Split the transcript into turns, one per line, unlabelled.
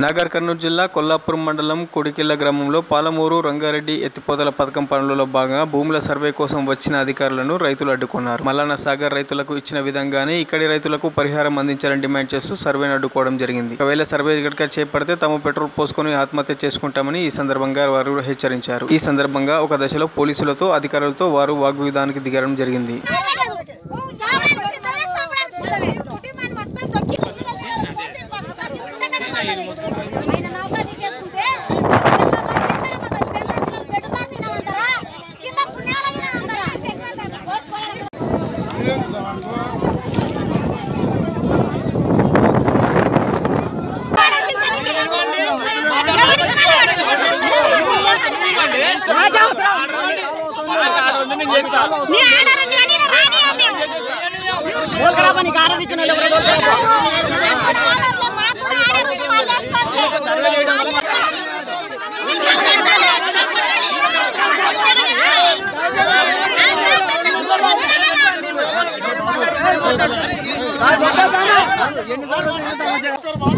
నాగర్ కర్నూలు జిల్లా కొల్లాపూర్ మండలం కొడికిల్ల గ్రామంలో పాలమూరు రంగారెడ్డి ఎత్తిపోతల పథకం పనులలో భాగంగా భూముల సర్వే కోసం వచ్చిన అధికారులను రైతులు అడ్డుకున్నారు మల్లన్న సాగర్ రైతులకు ఇచ్చిన విధంగానే ఇక్కడి రైతులకు పరిహారం అందించాలని డిమాండ్ చేస్తూ సర్వేను అడ్డుకోవడం జరిగింది ఒకవేళ సర్వే గట్క చేపడితే తాము పెట్రోల్ పోసుకొని ఆత్మహత్య చేసుకుంటామని ఈ సందర్భంగా వారు హెచ్చరించారు ఈ సందర్భంగా ఒక దశలో పోలీసులతో అధికారులతో వారు వాగ్విధానానికి దిగడం జరిగింది
సావడానికి సిద్ధమే సావడానికి సిద్ధమే కుటుంబాన్ని మొత్తం తొక్కి ఆయన నౌకరీ చేసుకుంటే కింద పుణ్యాల వినమంటారా నీ ఆర్డర్ ఉంది కానీ నేను రానియా మేము ఆర్డర్లే మాకు కూడా ఆర్డర్ ఉంది వాళ్ళు వేసుకోండి